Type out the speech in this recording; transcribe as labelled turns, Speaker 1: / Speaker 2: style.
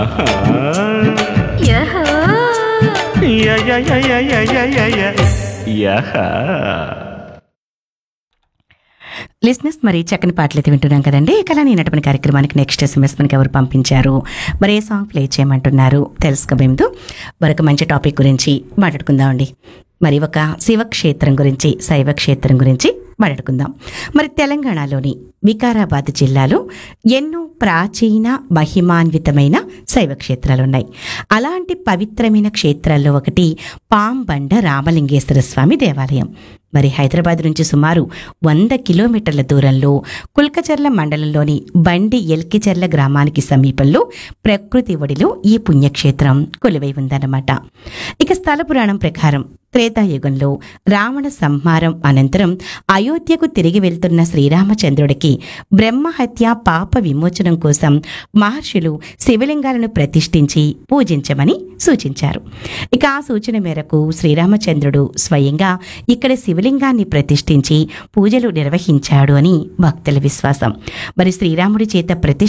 Speaker 1: యహో
Speaker 2: యా యా యా యా యా యా యా యా యాహా
Speaker 3: లిస్నెస్ మరి చక్కని పాటలు అయితే వింటున్నాం కదండి ఇక అలా నేనటువంటి కార్యక్రమానికి నెక్స్ట్ ఎస్ఎంఎస్ మనకి ఎవరు పంపించారు మరి ఏ సాంగ్ ప్లే చేయమంటున్నారు తెలుసుకోబోయేందు మరొక మంచి టాపిక్ గురించి మాట్లాడుకుందామండి మరి ఒక శివక్షేత్రం గురించి శైవ క్షేత్రం గురించి మాట్లాడుకుందాం మరి తెలంగాణలోని వికారాబాద్ జిల్లాలో ఎన్నో ప్రాచీన మహిమాన్వితమైన శైవ క్షేత్రాలు ఉన్నాయి అలాంటి పవిత్రమైన క్షేత్రాల్లో ఒకటి పాంబండ రామలింగేశ్వర స్వామి దేవాలయం మరి హైదరాబాద్ నుంచి సుమారు వంద కిలోమీటర్ల దూరంలో కుల్కచర్ల మండలంలోని బండి ఎల్కిచర్ల గ్రామానికి సమీపంలో ప్రకృతి ఒడిలో ఈ పుణ్యక్షేత్రం కొలువై ఉందన్నమాట ఇక స్థల పురాణం ప్రకారం త్రేతాయుగంలో రావణ సంహారం అనంతరం అయోధ్యకు తిరిగి వెళ్తున్న శ్రీరామచంద్రుడికి బ్రహ్మహత్య పాప విమోచనం కోసం మహర్షులు శివలింగాలను ప్రతిష్ఠించి పూజించమని సూచించారు ఇక ఆ సూచన మేరకు శ్రీరామచంద్రుడు స్వయంగా ఇక్కడ శివలింగాన్ని ప్రతిష్ఠించి పూజలు నిర్వహించాడు అని భక్తుల విశ్వాసం మరి శ్రీరాముడి చేత ప్రతిష్ఠ